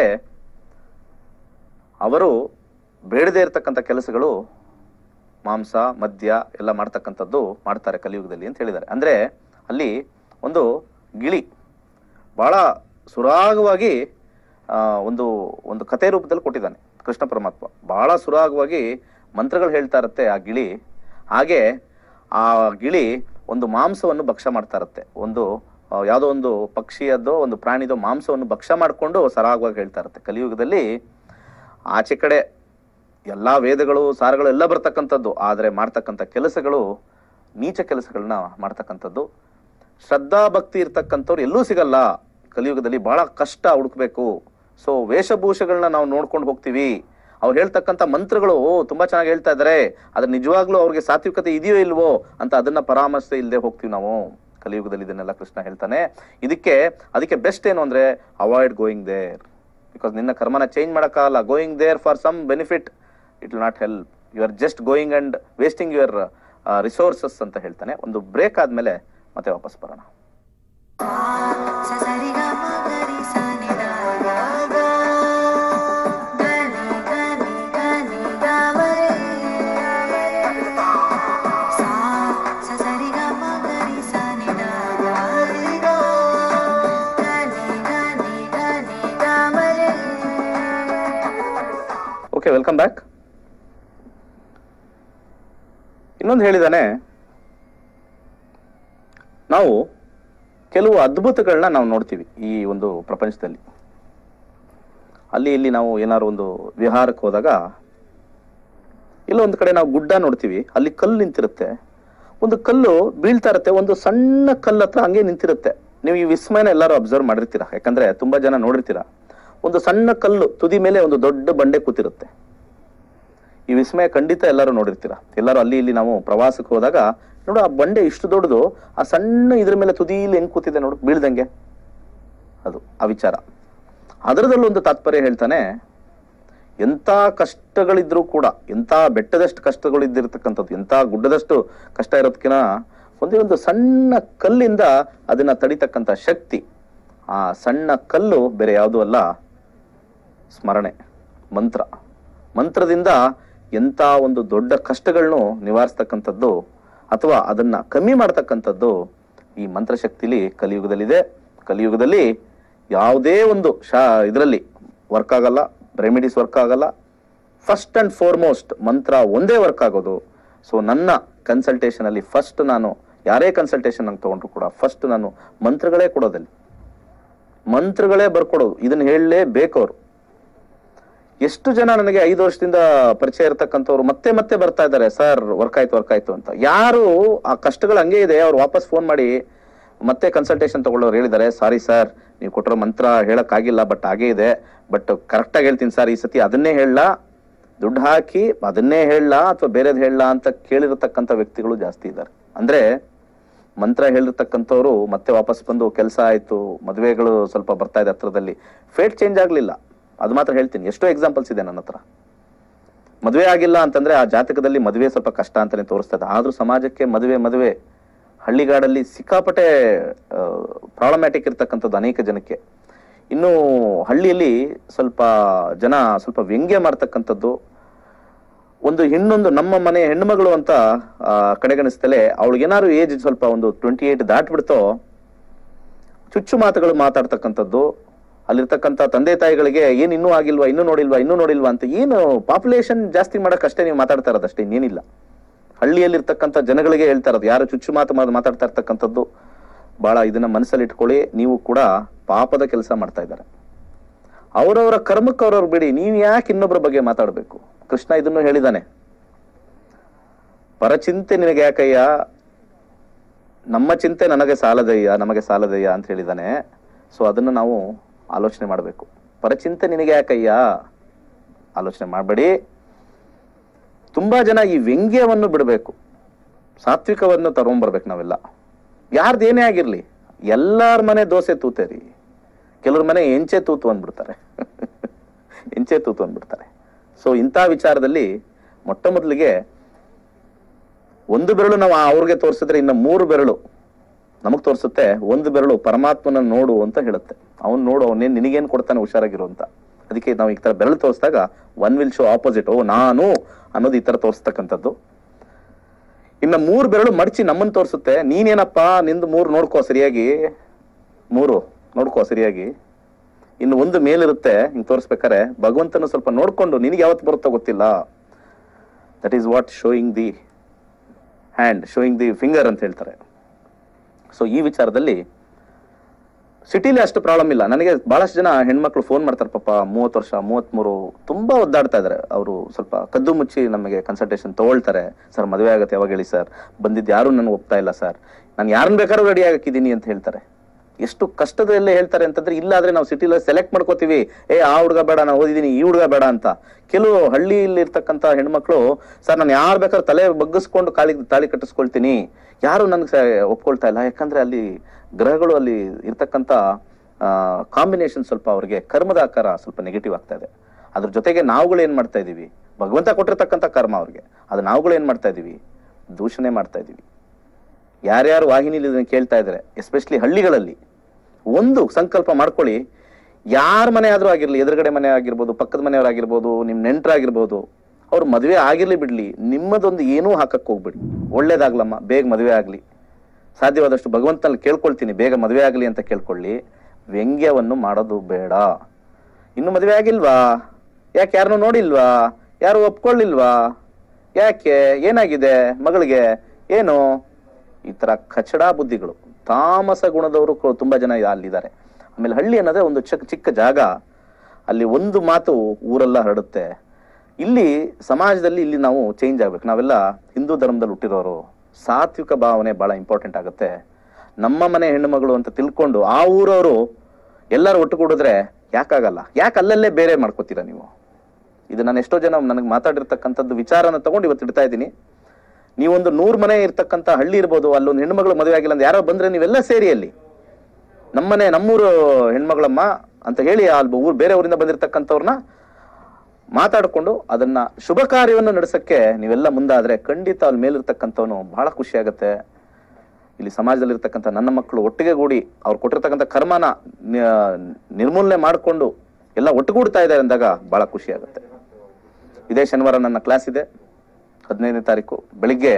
ಅವರು ಬೇಡದೇ ಇರತಕ್ಕಂಥ ಕೆಲಸಗಳು ಮಾಂಸ ಮದ್ಯ ಎಲ್ಲ ಮಾಡ್ತಕ್ಕಂಥದ್ದು ಮಾಡ್ತಾರೆ ಕಲಿಯುಗದಲ್ಲಿ ಅಂತ ಹೇಳಿದ್ದಾರೆ ಅಂದ್ರೆ ಅಲ್ಲಿ ಒಂದು ಗಿಳಿ ಬಹಳ ಸುರಾಗವಾಗಿ ಆ, ಒಂದು ಒಂದು ಕಥೆ ರೂಪದಲ್ಲಿ ಕೊಟ್ಟಿದ್ದಾನೆ ಕೃಷ್ಣ ಪರಮಾತ್ಮ ಬಹಳ ಸುರಾಗವಾಗಿ ಮಂತ್ರಗಳು ಹೇಳ್ತಾ ಇರುತ್ತೆ ಆ ಗಿಳಿ ಹಾಗೆ ಆ ಗಿಳಿ ಒಂದು ಮಾಂಸವನ್ನು ಭಕ್ಷ ಮಾಡ್ತಾ ಇರುತ್ತೆ ಒಂದು ಆ, ಯಾವುದೋ ಒಂದು ಪಕ್ಷಿಯದ್ದೋ ಒಂದು ಪ್ರಾಣಿದೋ ಮಾಂಸವನ್ನು ಭಕ್ಷ ಮಾಡಿಕೊಂಡು ಸರಾಗವಾಗಿ ಹೇಳ್ತಾ ಇರುತ್ತೆ ಕಲಿಯುಗದಲ್ಲಿ ಆಚೆ ಕಡೆ ಎಲ್ಲಾ ವೇದಗಳು ಸಾರಗಳು ಎಲ್ಲ ಬರ್ತಕ್ಕಂಥದ್ದು ಆದರೆ ಮಾಡ್ತಕ್ಕಂಥ ಕೆಲಸಗಳು ನೀಚ ಕೆಲಸಗಳನ್ನ ಮಾಡ್ತಕ್ಕಂಥದ್ದು ಶ್ರದ್ಧಾ ಭಕ್ತಿ ಇರ್ತಕ್ಕಂಥವ್ರು ಎಲ್ಲೂ ಸಿಗಲ್ಲ ಕಲಿಯುಗದಲ್ಲಿ ಬಹಳ ಕಷ್ಟ ಹುಡುಕ್ಬೇಕು ಸೊ ವೇಷಭೂಷಗಳನ್ನ ನಾವು ನೋಡ್ಕೊಂಡು ಹೋಗ್ತೀವಿ ಅವ್ರು ಹೇಳ್ತಕ್ಕಂಥ ಮಂತ್ರಗಳು ಓ, ತುಂಬಾ ಚೆನ್ನಾಗಿ ಹೇಳ್ತಾ ಇದಾರೆ ಅದ್ರ ನಿಜವಾಗ್ಲೂ ಅವ್ರಿಗೆ ಸಾತ್ವಿಕತೆ ಇದೆಯೋ ಇಲ್ವೋ ಅಂತ ಅದನ್ನ ಪರಾಮರ್ಶೆ ಇಲ್ಲದೆ ಹೋಗ್ತೀವಿ ನಾವು ಕಲಿಯುಗದಲ್ಲಿ ಇದನ್ನೆಲ್ಲ ಕೃಷ್ಣ ಹೇಳ್ತಾನೆ ಇದಕ್ಕೆ ಅದಕ್ಕೆ ಬೆಸ್ಟ್ ಏನು ಅಂದ್ರೆ ಅವಾಯ್ಡ್ ಗೋಯಿಂಗ್ ದೇರ್ ಬಿಕಾಸ್ ನಿನ್ನ ಕರ್ಮನ ಚೇಂಜ್ ಮಾಡೋಕ್ಕಾಗಲ್ಲ going there for some benefit it will not help you are just going and wasting your resources ಅಂತ ಹೇಳ್ತಾನೆ ಒಂದು ಬ್ರೇಕ್ ಆದ್ಮೇಲೆ ಮತ್ತೆ ವಾಪಸ್ ಬರೋಣ ಸ ಸರಿ ಗ ಮ ಗ ರಿ ಸ ನಿ ದ ಗ ಗ. ಗ ನಿ ಗ ನಿ ಗ ನಿ ಗ ಮ ರೆ. ಸಾ ಸ ಸರಿ ಗ ಮ ಗ ರಿ ಸ ನಿ ದ ಗ ರಿ ಗ. ಗ ನಿ ಗ ನಿ ಗ ನಿ ಗ ಮ ರೆ. ಓಕೆ ವೆಲ್ಕಮ್ ಬ್ಯಾಕ್ ಇನ್ನೊಂದು ಹೇಳಿದಾನೆ ನಾವು ಕೆಲವು ಅದ್ಭುತಗಳನ್ನ ನಾವು ನೋಡ್ತೀವಿ ಈ ಒಂದು ಪ್ರಪಂಚದಲ್ಲಿ ಅಲ್ಲಿ ಇಲ್ಲಿ ನಾವು ಏನಾದ್ರು ಒಂದು ವಿಹಾರಕ್ಕೆ ಹೋದಾಗ ಇಲ್ಲೋ ಒಂದು ಕಡೆ ನಾವು ಗುಡ್ಡ ನೋಡ್ತೀವಿ ಅಲ್ಲಿ ಕಲ್ಲು ನಿಂತಿರುತ್ತೆ ಒಂದು ಕಲ್ಲು ಬೀಳ್ತಾ ಇರುತ್ತೆ ಒಂದು ಸಣ್ಣ ಕಲ್ಲು ಹತ್ರ ಹಂಗೆ ನಿಂತಿರುತ್ತೆ ನೀವು ಈ ವಿಸ್ಮಯನ ಎಲ್ಲರೂ ಅಬ್ಸರ್ವ್ ಮಾಡಿರ್ತೀರಾ ಯಾಕಂದ್ರೆ ತುಂಬಾ ಜನ ನೋಡಿರ್ತೀರಾ ಒಂದು ಸಣ್ಣ ಕಲ್ಲು ತುದಿ ಮೇಲೆ ಒಂದು ದೊಡ್ಡ ಬಂಡೆ ಕೂತಿರುತ್ತೆ ಈ ವಿಸ್ಮಯ ಖಂಡಿತ ಎಲ್ಲರೂ ನೋಡಿರ್ತೀರಾ ಎಲ್ಲರೂ ಅಲ್ಲಿ ಇಲ್ಲಿ ನಾವು ಪ್ರವಾಸಕ್ಕೆ ಹೋದಾಗ ನೋಡು ಆ ಬಂಡೆ ಇಷ್ಟು ದೊಡ್ಡದು ಆ ಸಣ್ಣ ಇದ್ರ ಮೇಲೆ ತುದಿಯಲ್ಲಿ ಹೆಂಗ್ ಕೂತಿದೆ ನೋಡು ಬೀಳ್ದಂಗೆ ಅದು ಆ ವಿಚಾರ ಅದರದಲ್ಲೂ ಒಂದು ತಾತ್ಪರ್ಯ ಹೇಳ್ತಾನೆ ಎಂಥ ಕಷ್ಟಗಳಿದ್ರೂ ಕೂಡ ಎಂಥ ಬೆಟ್ಟದಷ್ಟು ಕಷ್ಟಗಳು ಇದ್ದಿರ್ತಕ್ಕಂಥದ್ದು ಎಂಥ ಗುಡ್ಡದಷ್ಟು ಕಷ್ಟ ಇರೋದಕ್ಕಿಂತ ಒಂದೇ ಒಂದು ಸಣ್ಣ ಕಲ್ಲಿಂದ ಅದನ್ನ ತಡಿತಕ್ಕಂಥ ಶಕ್ತಿ ಆ ಸಣ್ಣ ಕಲ್ಲು ಬೇರೆ ಯಾವುದೂ ಅಲ್ಲ ಸ್ಮರಣೆ ಮಂತ್ರ ಮಂತ್ರದಿಂದ ಎಂಥ ಒಂದು ದೊಡ್ಡ ಕಷ್ಟಗಳನ್ನು ನಿವಾರಿಸ್ತಕ್ಕಂಥದ್ದು ಅಥವಾ ಅದನ್ನ ಕಮ್ಮಿ ಮಾಡ್ತಕ್ಕಂಥದ್ದು ಈ ಮಂತ್ರಶಕ್ತಿಲಿ ಕಲಿಯುಗದಲ್ಲಿದೆ ಕಲಿಯುಗದಲ್ಲಿ ಯಾವುದೇ ಒಂದು ಶಾ ಇದರಲ್ಲಿ ವರ್ಕ್ ಆಗಲ್ಲ ರೆಮಿಡೀಸ್ ವರ್ಕ್ ಆಗಲ್ಲ ಫಸ್ಟ್ ಅಂಡ್ ಫಾರ್ಮೋಸ್ಟ್ ಮಂತ್ರ ಒಂದೇ ವರ್ಕ್ ಆಗೋದು ಸೊ ನನ್ನ ಕನ್ಸಲ್ಟೇಷನ್ ಅಲ್ಲಿ ಫಸ್ಟ್ ನಾನು ಯಾರೇ ಕನ್ಸಲ್ಟೇಷನ್ ನಂಗೆ ತಗೊಂಡ್ರು ಕೂಡ ಫಸ್ಟ್ ನಾನು ಮಂತ್ರಗಳೇ ಕೊಡೋದಲ್ಲಿ ಮಂತ್ರಗಳೇ ಬರ್ಕೊಡೋದು ಇದನ್ನ ಹೇಳಲೇಬೇಕು ಅವರು ಎಷ್ಟು ಜನ ನನಗೆ ಐದು ವರ್ಷದಿಂದ ಪರಿಚಯ ಇರತಕ್ಕಂಥವ್ರು ಮತ್ತೆ ಮತ್ತೆ ಬರ್ತಾ ಇದ್ದಾರೆ ಸರ್ ವರ್ಕ್ ಆಯ್ತು ವರ್ಕ್ ಆಯ್ತು ಅಂತ ಯಾರು ಆ ಕಷ್ಟಗಳು ಹಂಗೆ ಇದೆ ಅವ್ರು ವಾಪಸ್ ಫೋನ್ ಮಾಡಿ ಮತ್ತೆ ಕನ್ಸಲ್ಟೇಷನ್ ತಗೊಳ್ಳೋರು ಹೇಳಿದ್ದಾರೆ ಸಾರಿ ಸರ್ ನೀವು ಕೊಟ್ಟಿರೋ ಮಂತ್ರ ಹೇಳಕ್ ಆಗಿಲ್ಲ ಬಟ್ ಹಾಗೇ ಇದೆ ಬಟ್ ಕರೆಕ್ಟಾಗಿ ಹೇಳ್ತೀನಿ ಸರ್ ಈ ಸತಿ ಅದನ್ನೇ ಹೇಳಲ್ಲ ದುಡ್ಡು ಹಾಕಿ ಅದನ್ನೇ ಹೇಳಲ್ಲ ಅಥವಾ ಬೇರೆದ್ ಹೇಳಲ್ಲ ಅಂತ ಕೇಳಿರತಕ್ಕಂಥ ವ್ಯಕ್ತಿಗಳು ಜಾಸ್ತಿ ಇದ್ದಾರೆ ಅಂದ್ರೆ ಮಂತ್ರ ಹೇಳಿರ್ತಕ್ಕಂಥವ್ರು ಮತ್ತೆ ವಾಪಸ್ ಬಂದು ಕೆಲಸ ಆಯ್ತು ಮದುವೆಗಳು ಸ್ವಲ್ಪ ಬರ್ತಾ ಇದೆ ಹತ್ರದಲ್ಲಿ ಫೇಟ್ ಚೇಂಜ್ ಆಗ್ಲಿಲ್ಲ ಅದು ಮಾತ್ರ ಹೇಳ್ತೀನಿ ಎಷ್ಟೋ ಎಕ್ಸಾಂಪಲ್ಸ್ ಇದೆ ನನ್ನ ಹತ್ರ ಮದುವೆ ಆಗಿಲ್ಲ ಅಂತಂದ್ರೆ ಆ ಜಾತಕದಲ್ಲಿ ಮದುವೆ ಸ್ವಲ್ಪ ಕಷ್ಟ ಅಂತಾನೆ ತೋರಿಸ್ತದೆ ಆದ್ರೂ ಸಮಾಜಕ್ಕೆ ಮದುವೆ ಮದುವೆ ಹಳ್ಳಿಗಾಡಲ್ಲಿ ಸಿಕ್ಕಾಪಟ್ಟೆ ಪ್ರಾಬ್ಲಮ್ಯಾಟಿಕ್ ಇರ್ತಕ್ಕಂಥದ್ದು ಅನೇಕ ಜನಕ್ಕೆ ಇನ್ನು ಹಳ್ಳಿಯಲ್ಲಿ ಸ್ವಲ್ಪ ಜನ ಸ್ವಲ್ಪ ವ್ಯಂಗ್ಯ ಮಾಡ್ತಕ್ಕಂಥದ್ದು ಒಂದು ಇನ್ನೊಂದು ನಮ್ಮ ಮನೆ ಹೆಣ್ಣುಮಗಳು ಅಂತ ಆ, ಕಡೆಗಣಿಸ್ತಲೇ ಅವಳಿಗೆ ಏನಾದ್ರು ಏಜ್ ಸ್ವಲ್ಪ ಒಂದು ಟ್ವೆಂಟಿ ಏಟ್ ದಾಟ್ಬಿಡ್ತೋ ಚುಚ್ಚು ಮಾತುಗಳು ಮಾತಾಡ್ತಕ್ಕಂಥದ್ದು ಅಲ್ಲಿರ್ತಕ್ಕಂಥ ತಂದೆ ತಾಯಿಗಳಿಗೆ ಏನ್ ಇನ್ನೂ ಆಗಿಲ್ವಾ ಇನ್ನೂ ನೋಡಿಲ್ವಾ ಇನ್ನೂ ನೋಡಿಲ್ವಾ ಅಂತ ಏನು ಪಾಪ್ಯುಲೇಷನ್ ಜಾಸ್ತಿ ಮಾಡಕ್ಕಷ್ಟೇ ನೀವು ಮಾತಾಡ್ತಾ ಇರೋದಷ್ಟೇ ಇನ್ನೇನಿಲ್ಲ ಹಳ್ಳಿಯಲ್ಲಿರ್ತಕ್ಕಂಥ ಜನಗಳಿಗೆ ಹೇಳ್ತಾ ಇರೋದು ಯಾರು ಚುಚ್ಚು ಮಾತು ಮಾತ್- ಮಾತಾಡ್ತಾ ಇರ್ತಕ್ಕಂಥದ್ದು ಬಹಳ ಇದನ್ನ ಮನಸ್ಸಲ್ಲಿ ಇಟ್ಕೊಳ್ಳಿ ನೀವು ಕೂಡ ಪಾಪದ ಕೆಲಸ ಮಾಡ್ತಾ ಇದ್ದಾರೆ ಅವರವರ ಕರ್ಮಕ್ಕೆ ಅವ್ರವ್ರು ಬಿಡಿ ನೀವ್ ಯಾಕೆ ಇನ್ನೊಬ್ಬರ ಬಗ್ಗೆ ಮಾತಾಡಬೇಕು ಕೃಷ್ಣ ಇದನ್ನು ಹೇಳಿದಾನೆ ಪರಚಿಂತೆ ನಿನಗೆ ಯಾಕಯ್ಯ ನಮ್ಮ ಚಿಂತೆ ನನಗೆ ಸಾಲದಯ್ಯ ನಮಗೆ ಸಾಲದಯ್ಯ ಅಂತ ಹೇಳಿದಾನೆ ಸೊ ಅದನ್ನು ನಾವು ಆಲೋಚನೆ ಮಾಡಬೇಕು ಪರಚಿಂತೆ ನಿನಗೆ ಯಾಕಯ್ಯ ಆಲೋಚನೆ ಮಾಡಬೇಡಿ ತುಂಬಾ ಜನ ಈ ವ್ಯಂಗ್ಯವನ್ನು ಬಿಡಬೇಕು ಸಾತ್ವಿಕವನ್ನು ತಗೊಂಡ್ಬರ್ಬೇಕು ನಾವೆಲ್ಲ ಯಾರ್ದು ಏನೇ ಆಗಿರ್ಲಿ ಎಲ್ಲಾರ ಮನೆ ದೋಸೆ ತೂತೆ ರೀ ಕೆಲವ್ರ ಮನೆ ಎಂಚೆ ತೂತು ಅಂದ್ಬಿಡ್ತಾರೆ ಎಂಚೆ ತೂತು ಅಂದ್ಬಿಡ್ತಾರೆ ಸೊ ಇಂಥ ವಿಚಾರದಲ್ಲಿ ಮೊಟ್ಟ ಮೊದಲಿಗೆ ಒಂದು ಬೆರಳು ನಾವು ಅವ್ರಿಗೆ ತೋರಿಸಿದ್ರೆ ಇನ್ನು ಮೂರು ಬೆರಳು ನಮಗ್ ತೋರಿಸುತ್ತೆ ಒಂದು ಬೆರಳು ಪರಮಾತ್ಮನ ನೋಡು ಅಂತ ಹೇಳುತ್ತೆ ಅವ್ನ್ ನೋಡು ಅವನೇನ್ ನಿನಗೇನ್ ಕೊಡ್ತಾನೆ ಹುಷಾರಾಗಿರು ಅಂತ ಅದಕ್ಕೆ ನಾವು ಈ ತರ ಬೆರಳು ತೋರಿಸಿದಾಗ ಒನ್ ವಿಲ್ ಶೋ ಆಪೋಸಿಟ್ ಓ ನಾನು ಅನ್ನೋದು ಈ ತರ ತೋರಿಸ್ತಕ್ಕಂಥದ್ದು ಇನ್ನ ಮೂರು ಬೆರಳು ಮಡಚಿ ನಮ್ಮನ್ನ ತೋರಿಸುತ್ತೆ ನೀನೇನಪ್ಪ ನಿಂದು ಮೂರು ನೋಡ್ಕೋ ಸರಿಯಾಗಿ ಮೂರು ನೋಡ್ಕೋ ಸರಿಯಾಗಿ ಇನ್ನು ಒಂದು ಮೇಲಿರುತ್ತೆ ಹಿಂಗ್ ತೋರಿಸ್ಬೇಕಾರೆ ಭಗವಂತನ ಸ್ವಲ್ಪ ನೋಡ್ಕೊಂಡು ನಿನಗೆ ಯಾವತ್ತು ಬರುತ್ತೋ ಗೊತ್ತಿಲ್ಲ that is what showing the hand showing the finger ಅಂತ ಹೇಳ್ತಾರೆ ಸೊ ಈ ವಿಚಾರದಲ್ಲಿ ಸಿಟಿಲಿ ಅಷ್ಟು ಪ್ರಾಬ್ಲಮ್ ಇಲ್ಲ ನನಗೆ ಬಹಳಷ್ಟು ಜನ ಹೆಣ್ಮಕ್ಳು ಫೋನ್ ಮಾಡ್ತಾರೆ ಪಾಪ ಮೂವತ್ತು ವರ್ಷ ಮೂವತ್ಮೂರು ತುಂಬಾ ಒದ್ದಾಡ್ತಾ ಇದಾರೆ ಅವರು ಸ್ವಲ್ಪ ಕದ್ದು ಮುಚ್ಚಿ ನಮಗೆ ಕನ್ಸಲ್ಟೇಷನ್ ತಗೊಳ್ತಾರೆ ಸರ್ ಮದುವೆ ಆಗತ್ತೆ ಯಾವಾಗ ಹೇಳಿ ಸರ್ ಬಂದಿದ್ದು ಯಾರು ನನಗೆ ಒಪ್ತಾ ಇಲ್ಲ ಸರ್ ನಾನು ಯಾರನ್ನ ಬೇಕಾದ್ರೂ ರೆಡಿ ಹಾಕಿದ್ದೀನಿ ಅಂತ ಹೇಳ್ತಾರೆ ಎಷ್ಟು ಕಷ್ಟದಲ್ಲೇ ಹೇಳ್ತಾರೆ ಅಂತಂದ್ರೆ ಇಲ್ಲ ಆದ್ರೆ ನಾವು ಸಿಟಿಲಿ ಸೆಲೆಕ್ಟ್ ಮಾಡ್ಕೋತೀವಿ ಏ ಆ ಹುಡುಗ ಬೇಡ ನಾನು ಓದಿದ್ದೀನಿ ಈ ಹುಡುಗ ಬೇಡ ಅಂತ ಕೆಲವು ಹಳ್ಳಿಯಲ್ಲಿ ಇರ್ತಕ್ಕಂಥ ಹೆಣ್ಮಕ್ಳು ಸರ್ ನಾನು ಯಾರು ಬೇಕಾದ್ರೂ ತಲೆ ಬಗ್ಗಿಸ್ಕೊಂಡು ಕಾಲಿ ತಾಳಿ ಕಟ್ಟಿಸ್ಕೊಳ್ತೀನಿ ಯಾರು ನನ್ಗೆ ಒಪ್ಕೊಳ್ತಾ ಇಲ್ಲ ಯಾಕಂದ್ರೆ ಅಲ್ಲಿ ಗ್ರಹಗಳು ಅಲ್ಲಿ ಇರ್ತಕ್ಕಂಥ ಕಾಂಬಿನೇಷನ್ ಸ್ವಲ್ಪ ಅವ್ರಿಗೆ ಕರ್ಮದ ಆಕಾರ ಸ್ವಲ್ಪ ನೆಗೆಟಿವ್ ಆಗ್ತಾ ಇದೆ ಅದ್ರ ಜೊತೆಗೆ ನಾವುಗಳು ಏನ್ ಮಾಡ್ತಾ ಇದೀವಿ ಭಗವಂತ ಕೊಟ್ಟಿರ್ತಕ್ಕಂಥ ಕರ್ಮ ಅವ್ರಿಗೆ ಅದು ನಾವುಗಳು ಏನ್ ಮಾಡ್ತಾ ಇದೀವಿ ದೂಷಣೆ ಮಾಡ್ತಾ ಇದೀವಿ ಯಾರ್ಯಾರು ವಾಹಿನಿಲಿ ಇದನ್ನ ಕೇಳ್ತಾ ಇದ್ದಾರೆ ಎಸ್ಪೆಷಲಿ ಹಳ್ಳಿಗಳಲ್ಲಿ ಒಂದು ಸಂಕಲ್ಪ ಮಾಡ್ಕೊಳ್ಳಿ ಯಾರ ಮನೆ ಆದ್ರೂ ಆಗಿರ್ಲಿ ಎದುರುಗಡೆ ಮನೆ ಆಗಿರ್ಬೋದು ಪಕ್ಕದ ಮನೆಯವರಾಗಿರ್ಬೋದು ನಿಮ್ ನೆಂಟರಾಗಿರ್ಬೋದು ಅವ್ರು ಮದುವೆ ಆಗಿರ್ಲಿ ಬಿಡ್ಲಿ ನಿಮ್ಮದೊಂದು ಏನೂ ಹಾಕಕ್ ಹೋಗ್ಬಿಡಿ ಒಳ್ಳೇದಾಗ್ಲಮ್ಮ ಬೇಗ ಮದುವೆ ಆಗ್ಲಿ ಸಾಧ್ಯವಾದಷ್ಟು ಭಗವಂತನಲ್ಲಿ ಕೇಳ್ಕೊಳ್ತೀನಿ ಬೇಗ ಮದುವೆ ಆಗಲಿ ಅಂತ ಕೇಳ್ಕೊಳ್ಳಿ ವ್ಯಂಗ್ಯವನ್ನು ಮಾಡೋದು ಬೇಡ ಇನ್ನು ಮದುವೆ ಆಗಿಲ್ವಾ ಯಾಕೆ ಯಾರನ್ನೂ ನೋಡಿಲ್ವಾ ಯಾರು ಒಪ್ಕೊಳ್ಳಿಲ್ವಾ ಯಾಕೆ ಏನಾಗಿದೆ ಮಗಳಿಗೆ ಏನು ಈ ತರ ಕಚಡ ಬುದ್ಧಿಗಳು ತಾಮಸ ಗುಣದವರು ಕೂ- ತುಂಬಾ ಜನ ಅಲ್ಲಿದ್ದಾರೆ ಆಮೇಲೆ ಹಳ್ಳಿ ಅನ್ನೋದೇ ಒಂದು ಚಿಕ್ಕ ಚಿಕ್ಕ ಜಾಗ ಅಲ್ಲಿ ಒಂದು ಮಾತು ಊರೆಲ್ಲ ಹರಡುತ್ತೆ ಇಲ್ಲಿ ಸಮಾಜದಲ್ಲಿ ಇಲ್ಲಿ ನಾವು ಚೇಂಜ್ ಆಗ್ಬೇಕು ನಾವೆಲ್ಲ ಹಿಂದೂ ಧರ್ಮದಲ್ಲಿ ಹುಟ್ಟಿರೋರು ಸಾತ್ವಿಕ ಭಾವನೆ ಬಹಳ ಇಂಪಾರ್ಟೆಂಟ್ ಆಗುತ್ತೆ ನಮ್ಮ ಮನೆ ಹೆಣ್ಣು ಮಗಳು ಅಂತ ತಿಳ್ಕೊಂಡು ಆ ಊರವರು ಎಲ್ಲರೂ ಒಟ್ಟುಗೂಡಿದ್ರೆ ಯಾಕಾಗಲ್ಲ ಯಾಕೆ ಅಲ್ಲಲ್ಲೇ ಬೇರೆ ಮಾಡ್ಕೋತೀರಾ ನೀವು ಇದು ನಾನು ಎಷ್ಟೋ ಜನ ನನಗೆ ಮಾತಾಡಿರ್ತಕ್ಕಂಥದ್ದು ವಿಚಾರನ ತಗೊಂಡು ಇವತ್ತು ಇಡ್ತಾ ಇದ್ದೀನಿ ನೀವೊಂದು ನೂರ್ ಮನೆ ಇರ್ತಕ್ಕಂಥ ಹಳ್ಳಿ ಇರ್ಬೋದು ಅಲ್ಲೊಂದು ಹೆಣ್ಮಗಳು ಮದುವೆ ಆಗಿಲ್ಲ ಅಂತ ಯಾರೋ ಬಂದ್ರೆ ನೀವೆಲ್ಲ ಸೇರಿ ಅಲ್ಲಿ ನಮ್ಮನೆ ನಮ್ಮೂರು ಹೆಣ್ಮಗಳಮ್ಮ ಅಂತ ಹೇಳಿ ಅಲ್ಲಿ ಊರ್ ಬೇರೆ ಊರಿಂದ ಬಂದಿರತಕ್ಕಂಥವ್ರನ್ನ ಮಾತಾಡಿಕೊಂಡು ಅದನ್ನ ಶುಭ ಕಾರ್ಯವನ್ನು ನಡೆಸಕ್ಕೆ ನೀವೆಲ್ಲ ಮುಂದಾದ್ರೆ ಖಂಡಿತ ಅಲ್ಲಿ ಮೇಲಿರ್ತಕ್ಕಂಥವನು ಬಹಳ ಖುಷಿ ಆಗತ್ತೆ ಇಲ್ಲಿ ಸಮಾಜದಲ್ಲಿರ್ತಕ್ಕಂಥ ನನ್ನ ಮಕ್ಕಳು ಒಟ್ಟಿಗೆ ಗೂಡಿ ಅವ್ರು ಕೊಟ್ಟಿರ್ತಕ್ಕಂಥ ಕರ್ಮನ ನಿ- ನಿರ್ಮೂಲನೆ ಮಾಡಿಕೊಂಡು ಎಲ್ಲ ಒಟ್ಟುಗೂಡ್ತಾ ಇದ್ದಾರೆ ಅಂದಾಗ ಬಹಳ ಖುಷಿ ಆಗುತ್ತೆ ಇದೇ ಶನಿವಾರ ನನ್ನ ಕ್ಲಾಸ್ ಇದೆ ಹದಿನೈದನೇ ತಾರೀಕು ಬೆಳಿಗ್ಗೆ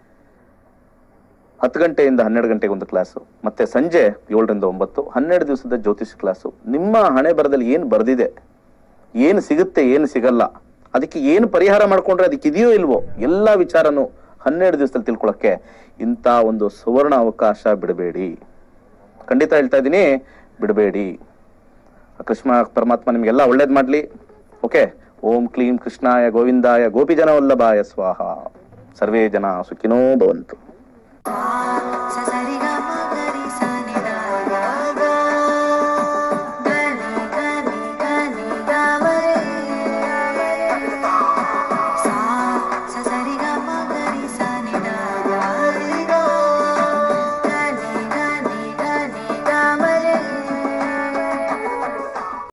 ಹತ್ತು ಗಂಟೆಯಿಂದ ಹನ್ನೆರಡು ಗಂಟೆಗೆ ಒಂದು ಕ್ಲಾಸು ಮತ್ತೆ ಸಂಜೆ ಏಳರಿಂದ ಒಂಬತ್ತು ಹನ್ನೆರಡು ದಿವಸದ ಜ್ಯೋತಿಷ್ ಕ್ಲಾಸು ನಿಮ್ಮ ಹಣೆ ಬರದಲ್ಲಿ ಏನು ಬರೆದಿದೆ ಏನು ಸಿಗುತ್ತೆ ಏನು ಸಿಗಲ್ಲ ಅದಕ್ಕೆ ಏನು ಪರಿಹಾರ ಮಾಡ್ಕೊಂಡ್ರೆ ಅದಕ್ಕೆ ಇದೆಯೋ ಇಲ್ವೋ ಎಲ್ಲ ವಿಚಾರನು ಹನ್ನೆರಡು ದಿವಸದಲ್ಲಿ ತಿಳ್ಕೊಳಕ್ಕೆ ಇಂಥ ಒಂದು ಸುವರ್ಣ ಅವಕಾಶ ಬಿಡಬೇಡಿ ಖಂಡಿತ ಹೇಳ್ತಾ ಇದ್ದೀನಿ ಬಿಡಬೇಡಿ ಕೃಷ್ಣ ಪರಮಾತ್ಮ ನಿಮಗೆಲ್ಲ ಒಳ್ಳೇದ್ ಮಾಡ್ಲಿ ಓಕೆ ಓಂ ಕ್ಲೀಂ ಕೃಷ್ಣಾಯ ಗೋವಿಂದಾಯ ಗೋಪಿ ಜನ ವಲ್ಲಭಾಯ ಸ್ವಾಹ ಸರ್ವೇ ಜನ ಸುಖಿನೋ ಭವಂತು sa sa